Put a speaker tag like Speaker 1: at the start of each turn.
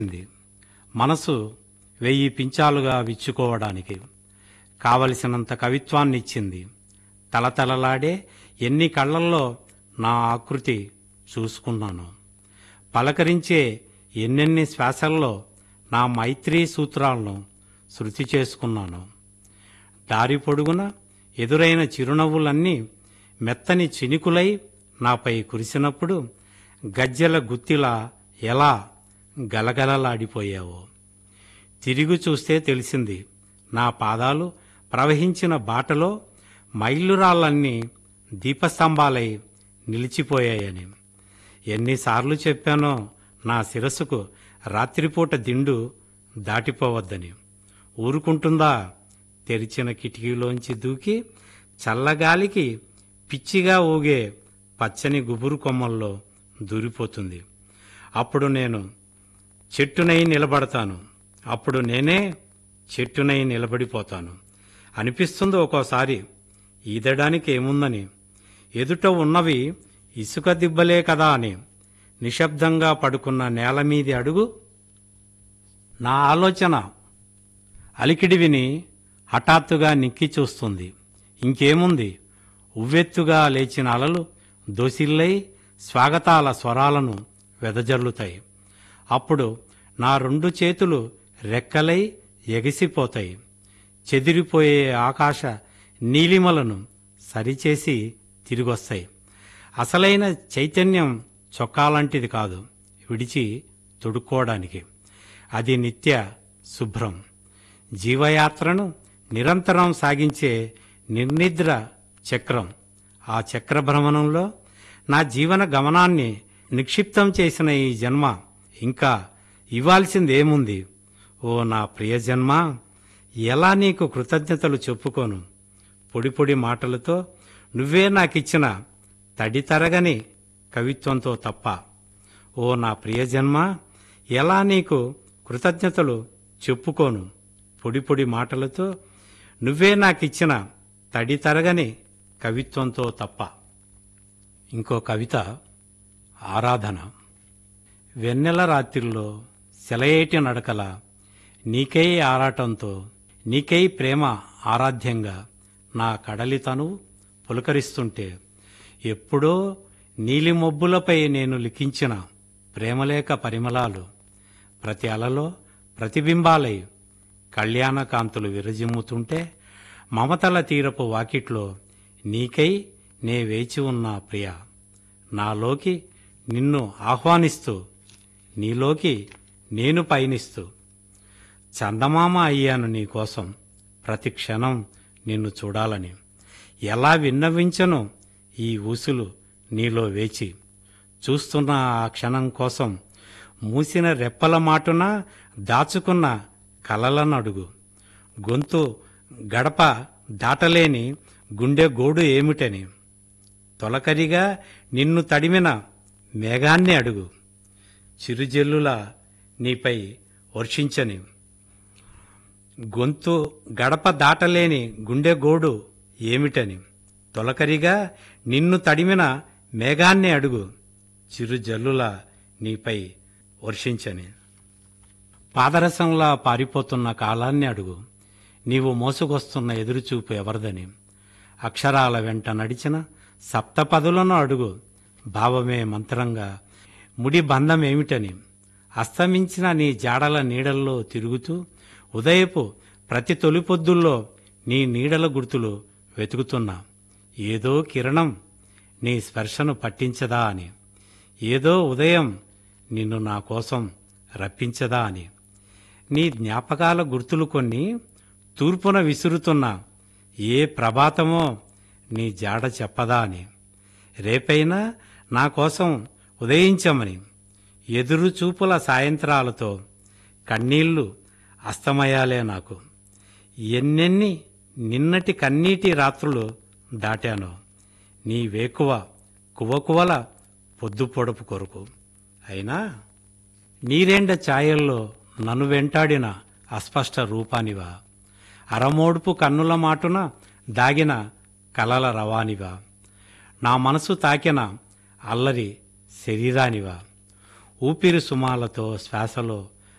Speaker 1: ఉంది. మనసు వెయ్యి పించాలుగా విచ్చుకోవడానికి కావలసినంత కవిత్వాన్నిచ్చింది తలతలలాడే ఎన్ని కళ్ళల్లో నా ఆకృతి చూసుకున్నాను పలకరించే ఎన్నెన్ని శ్వాసల్లో నా మైత్రీ సూత్రాలను శృతి చేసుకున్నాను దారి పొడుగున ఎదురైన చిరునవ్వులన్నీ మెత్తని చినుకులై నాపై కురిసినప్పుడు గజ్జెల గుత్తిలా ఎలా గలగలలాడిపోయావో తిరిగి చూస్తే తెలిసింది నా పాదాలు ప్రవహించిన బాటలో మైలురాళ్ళన్నీ దీపస్తంభాలై నిలిచిపోయాయని ఎన్నిసార్లు చెప్పానో నా శిరస్సుకు రాత్రిపూట దిండు దాటిపోవద్దని ఊరుకుంటుందా తెరిచిన కిటికీలోంచి దూకి చల్లగాలికి పిచ్చిగా ఊగే పచ్చని గుబురు కొమ్మల్లో దూరిపోతుంది అప్పుడు నేను చెట్టునై నిలబడతాను అప్పుడు నేనే చెట్టునై నిలబడిపోతాను అనిపిస్తుంది ఒక్కోసారి ఈదడానికి ఏముందని ఎదుట ఉన్నవి ఇసుక దిబ్బలే కదా అని నిశ్శబ్దంగా పడుకున్న నేల మీది అడుగు నా ఆలోచన అలికిడి విని హఠాత్తుగా నిక్కి చూస్తుంది ఇంకేముంది ఉవ్వెత్తుగా లేచిన అలలు దోసిల్లై స్వాగతాల స్వరాలను వెదజల్లుతాయి అప్పుడు నా రెండు చేతులు రెక్కలై ఎగిసిపోతాయి చెదిరిపోయే ఆకాశ నీలిమలను సరిచేసి తిరిగొస్తాయి అసలైన చైతన్యం చొక్కాలాంటిది కాదు విడిచి తొడుక్కోవడానికి అది నిత్య శుభ్రం జీవయాత్రను నిరంతరం సాగించే నిర్నిద్ర చక్రం ఆ చక్ర భ్రమణంలో నా జీవన గమనాన్ని నిక్షిప్తం చేసిన ఈ జన్మ ఇంకా ఇవ్వాల్సిందేముంది ఓ నా ప్రియ జన్మ ఎలా నీకు కృతజ్ఞతలు చెప్పుకోను పొడి పొడి మాటలతో నువ్వే నాకిచ్చిన తడితరగని కవిత్వంతో తప్ప ఓ నా ప్రియ జన్మ ఎలా నీకు కృతజ్ఞతలు చెప్పుకోను పొడి పొడి మాటలతో నువ్వే నాకిచ్చిన తడితరగని కవిత్వంతో తప్ప ఇంకో కవిత ఆరాధన వెన్నెల రాత్రిలో సెలయేటి నడకల నీకై ఆరాటంతో నీకై ప్రేమ ఆరాధ్యంగా నా కడలితను పులకరిస్తుంటే ఎప్పుడో నీలి మొబ్బులపై నేను లిఖించిన ప్రేమలేఖ పరిమళాలు ప్రతి అలలో ప్రతిబింబాలై కళ్యాణకాంతులు విరజిమ్ముతుంటే మమతల తీరపు వాకిట్లో నీకై నే వేచి ఉన్న ప్రియ నాలోకి నిన్ను ఆహ్వానిస్తూ నీలోకి నేను పయనిస్తూ చందమామ అయ్యాను నీకోసం ప్రతి క్షణం నిన్ను చూడాలని ఎలా విన్నవించను ఈ ఊసులు నీలో వేచి చూస్తున్న ఆ క్షణం కోసం మూసిన రెప్పల మాటున దాచుకున్న కలలను అడుగు గొంతు గడప దాటలేని గుండె గోడు ఏమిటని తొలకరిగా నిన్ను తడిమిన మేఘాన్ని అడుగు చిరుజల్లుల నీపై వర్షించని గొంతు గడప దాటలేని గుండె గోడు ఏమిటని తొలకరిగా నిన్ను తడిమిన మేఘాన్ని అడుగు చిరుజల్లుల నీపై వర్షించని పాదరసంలా పారిపోతున్న కాలాన్ని అడుగు నీవు మోసుకొస్తున్న ఎదురుచూపు ఎవరిదని అక్షరాల వెంట నడిచిన సప్తపదులను అడుగు భావమే మంత్రంగా ముడి బంధమేమిటని అస్తమించిన నీ జాడల నీడల్లో తిరుగుతూ ఉదయపు ప్రతి తొలిపొద్దుల్లో నీ నీడల గుర్తులు వెతుకుతున్నా ఏదో కిరణం నీ స్పర్శను పట్టించదా అని ఏదో ఉదయం నిన్ను నా కోసం రప్పించదా అని నీ జ్ఞాపకాల గుర్తులు కొన్ని తూర్పున విసురుతున్న ఏ ప్రభాతమో నీ జాడ చెప్పదా అని రేపైనా నా కోసం ఉదయించమని ఎదురు చూపుల సాయంత్రాలతో కన్నీళ్లు అస్తమయాలే నాకు ఎన్నెన్ని నిన్నటి కన్నీటి రాత్రులు దాటానో నీ వేకువ కువకువల పొద్దు పొడుపు కొరకు అయినా నీరెండ ఛాయల్లో నన్ను వెంటాడిన అస్పష్ట రూపానివా అరమోడుపు కన్నుల మాటున దాగిన కలల రవానివా నా మనసు తాకిన అల్లరి శరీరానివా ఊపిరి సుమాలతో శ్వాసలో